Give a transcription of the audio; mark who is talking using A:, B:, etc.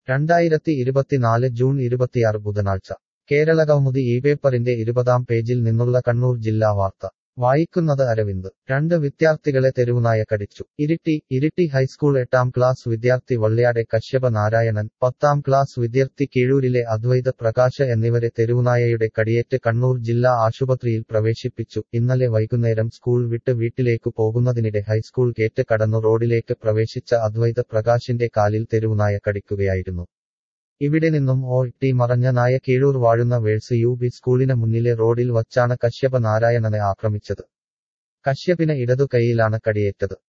A: രണ്ടായിരത്തി ഇരുപത്തിനാല് ജൂൺ ഇരുപത്തിയാറ് ബുധനാഴ്ച കേരളകൗമുദി ഈ പേപ്പറിന്റെ ഇരുപതാം പേജിൽ നിന്നുള്ള കണ്ണൂർ ജില്ലാ വാർത്ത വായിക്കുന്നത് അരവിന്ദ് രണ്ട് വിദ്യാർത്ഥികളെ തെരുവുനായ കടിച്ചു ഇരിട്ടി ഇരിട്ടി ഹൈസ്കൂൾ എട്ടാം ക്ലാസ് വിദ്യാർത്ഥി വള്ളിയാടെ കശ്യപ നാരായണൻ പത്താം ക്ലാസ് വിദ്യാർത്ഥി കീഴൂരിലെ അദ്വൈത പ്രകാശ എന്നിവരെ തെരുവുനായയുടെ കടിയേറ്റ് കണ്ണൂർ ജില്ലാ ആശുപത്രിയിൽ പ്രവേശിപ്പിച്ചു ഇന്നലെ വൈകുന്നേരം സ്കൂൾ വിട്ട് വീട്ടിലേക്കു പോകുന്നതിനിടെ ഹൈസ്കൂൾ ഗേറ്റ് കടന്നു റോഡിലേക്ക് പ്രവേശിച്ച അദ്വൈത പ്രകാശിന്റെ കാലിൽ തെരുവുനായ കടിക്കുകയായിരുന്നു ഇവിടെ നിന്നും ഓ ടി മറഞ്ഞ നായ കീഴൂർ വാഴുന്ന വേഴ്സ് യു ബി സ്കൂളിന് മുന്നിലെ റോഡിൽ വച്ചാണ് കശ്യപ നാരായണനെ ആക്രമിച്ചത് കശ്യപിന് ഇടതു കൈയിലാണ് കടിയേറ്റത്